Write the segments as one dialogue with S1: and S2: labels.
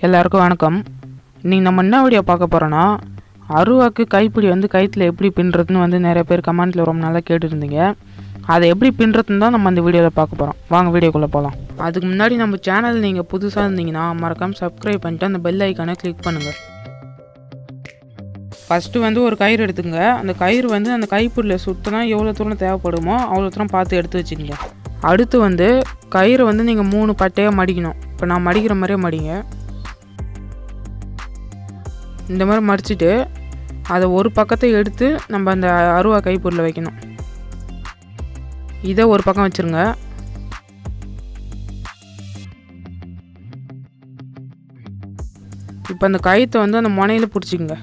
S1: எல்லாருக்கும் வணக்கம் இன்னைக்கு நம்ம என்ன வீடியோ பார்க்க போகிறோன்னா அருவாக்கு கைப்பிடி வந்து கயிற்றுல எப்படி பின்னுறதுன்னு வந்து நிறைய பேர் கமெண்ட்டில் ரொம்ப நாளாக கேட்டுருந்தீங்க அதை எப்படி பின்னுறதுன்னு தான் நம்ம அந்த வீடியோவில் பார்க்க போகிறோம் வாங்க வீடியோக்குள்ளே போகலாம் அதுக்கு முன்னாடி நம்ம சேனல் நீங்கள் புதுசாக இருந்தீங்கன்னா மறக்காம சப்ஸ்கிரைப் பண்ணிட்டு அந்த பெல் ஐக்கானை கிளிக் பண்ணுங்கள் ஃபஸ்ட்டு வந்து ஒரு கயிறு எடுத்துங்க அந்த கயிறு வந்து அந்த கைப்பிடியில் சுற்றினா எவ்வளோ தூரம் தேவைப்படுமோ அவ்வளோ தூரம் பார்த்து எடுத்து வச்சுக்கோங்க அடுத்து வந்து கயிறு வந்து நீங்கள் மூணு பட்டையாக மடிக்கணும் இப்போ நான் மடிக்கிற மாதிரியே மடிங்க இந்த மாதிரி மடிச்சுட்டு அதை ஒரு பக்கத்தை எடுத்து நம்ம அந்த அருவா கைப்பொருளில் வைக்கணும் இதை ஒரு பக்கம் வச்சுருங்க இப்போ அந்த கயித்தை வந்து அந்த முனையில் பிடிச்சிக்கங்க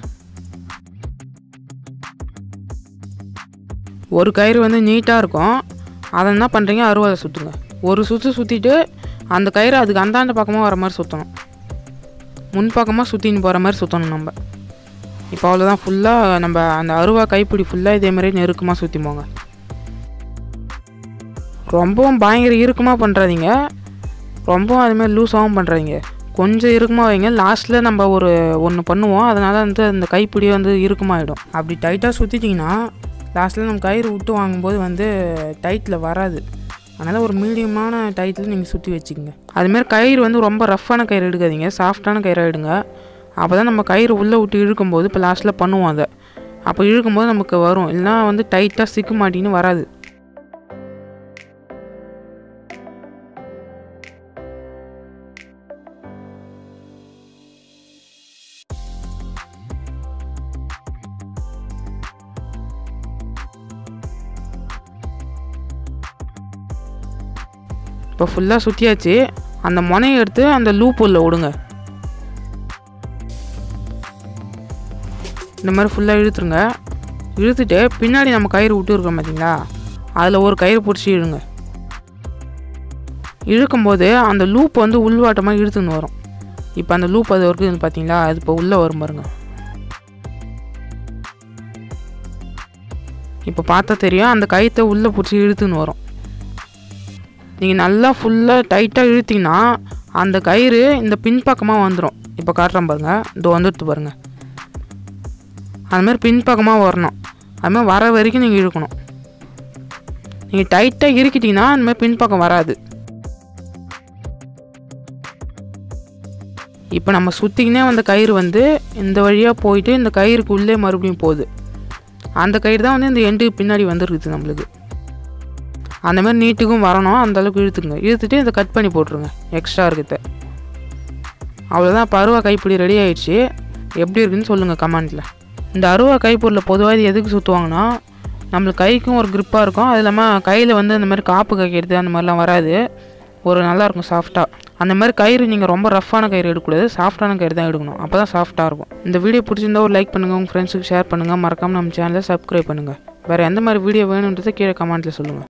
S1: ஒரு கயிறு வந்து நீட்டாக இருக்கும் அதை என்ன பண்ணுறீங்க அருவாதை சுற்றுங்க ஒரு சுற்று சுற்றிட்டு அந்த கயிறு அதுக்கு அந்தாண்ட பக்கமாக வர மாதிரி சுற்றணும் முன் பக்கமாக சுற்றின்னு போகிற மாதிரி சுற்றணும் நம்ம இப்போ அவ்வளோதான் ஃபுல்லாக நம்ம அந்த அருவா கைப்பிடி ஃபுல்லாக இதே மாதிரி நெருக்கமாக சுற்றி போங்க ரொம்பவும் பயங்கர இறுக்கமாக பண்ணுறாதீங்க ரொம்பவும் அதுமாதிரி லூஸாகவும் பண்ணுறாதீங்க கொஞ்சம் இறுக்கமாக வைங்க லாஸ்ட்டில் நம்ம ஒரு ஒன்று பண்ணுவோம் அதனால் வந்து அந்த கைப்பிடி வந்து இறுக்கமாகிடும் அப்படி டைட்டாக சுற்றிட்டிங்கன்னா லாஸ்ட்டில் நம்ம கயிறு விட்டு வாங்கும்போது வந்து டைட்டில் வராது அதனால் ஒரு மீடியமான டைட்டில் நீங்கள் சுற்றி வச்சுக்கோங்க அதுமாரி கயிறு வந்து ரொம்ப ரஃப்பான கயிறு எடுக்காதீங்க சாஃப்டான கயிறாக எடுங்க அப்போ தான் நம்ம கயிறு உள்ளே விட்டு இழுக்கும்போது இப்போ லாஸ்ட்டில் பண்ணுவோம் அதை அப்போ இழுக்கும்போது நமக்கு வரும் இல்லைனா வந்து டைட்டாக சிக்க மாட்டின்னு வராது இப்போ ஃபுல்லாக சுற்றியாச்சு அந்த முனையை எடுத்து அந்த லூப் உள்ள விடுங்க இந்த மாதிரி ஃபுல்லாக இழுத்துருங்க இழுத்துட்டு பின்னாடி நம்ம கயிறு விட்டு இருக்கோம் பார்த்தீங்களா அதில் ஒரு கயிறு பிடிச்சி இழுங்க இழுக்கும்போது அந்த லூப் வந்து உள்வாட்டமாக இழுத்துன்னு வரும் இப்போ அந்த லூப் அது இருக்குது பார்த்தீங்களா அது இப்போ உள்ளே வரும் பாருங்க இப்போ பார்த்தா தெரியும் அந்த கயிற்றை உள்ளே பிடிச்சி இழுத்துன்னு வரும் நீங்கள் நல்லா ஃபுல்லாக டைட்டாக இழுத்தீங்கன்னா அந்த கயிறு இந்த பின்பக்கமாக வந்துடும் இப்போ காட்டுறேன் பாருங்கள் இதோ வந்துடுத்து பாருங்கள் அதுமாதிரி பின்பக்கமாக வரணும் அதுமாதிரி வர வரைக்கும் நீங்கள் இழுக்கணும் நீங்கள் டைட்டாக இறுக்கிட்டீங்கன்னா அந்தமாதிரி பின்பக்கம் வராது இப்போ நம்ம சுற்றிக்கினே வந்த கயிறு வந்து இந்த வழியாக போயிட்டு இந்த கயிறுக்கு உள்ளே மறுபடியும் போகுது அந்த கயிறு தான் வந்து இந்த எண்டுக்கு பின்னாடி வந்துருக்குது நம்மளுக்கு அந்த மாதிரி நீட்டுக்கும் வரணும் அந்த அளவுக்கு இழுத்துக்குங்க இழுத்துட்டு இதை கட் பண்ணி போட்டுருங்க எக்ஸ்ட்ரா இருக்கிறத அவ்வளோதான் இப்போ அருவா கைப்பிடி ரெடி ஆயிடுச்சு எப்படி இருக்குன்னு சொல்லுங்கள் கமெண்ட்டில் இந்த அருவா கைப்பொருளில் பொதுவாக இது எதுக்கு சுற்றுவாங்கன்னா நம்மளுக்கு கைக்கும் ஒரு க்ரிப்பாக இருக்கும் அது இல்லாமல் கையில் வந்து அந்த மாதிரி காப்பு கைக்கிறது அந்த மாதிரிலாம் வராது ஒரு நல்லாயிருக்கும் சாஃப்டாக அந்த மாதிரி கயிறு நீங்கள் ரொம்ப ரஃப்பான கயிறு எடுக்கக்கூடாது சாஃப்டான கயிறு தான் எடுக்கணும் அப்போ தான் சாஃப்டாக இருக்கும் இந்த வீடியோ பிடிச்சிருந்தா ஒரு லைக் பண்ணுங்கள் உங்கள் ஃப்ரெண்ட்ஸுக்கு ஷேர் பண்ணுங்கள் மறக்காமல் நம்ம சேனலை சப்ஸ்கிரைப் பண்ணுங்கள் வேறு எந்த மாதிரி வீடியோ வேணுன்றதை கீழே கமெண்ட்டில் சொல்லுங்கள்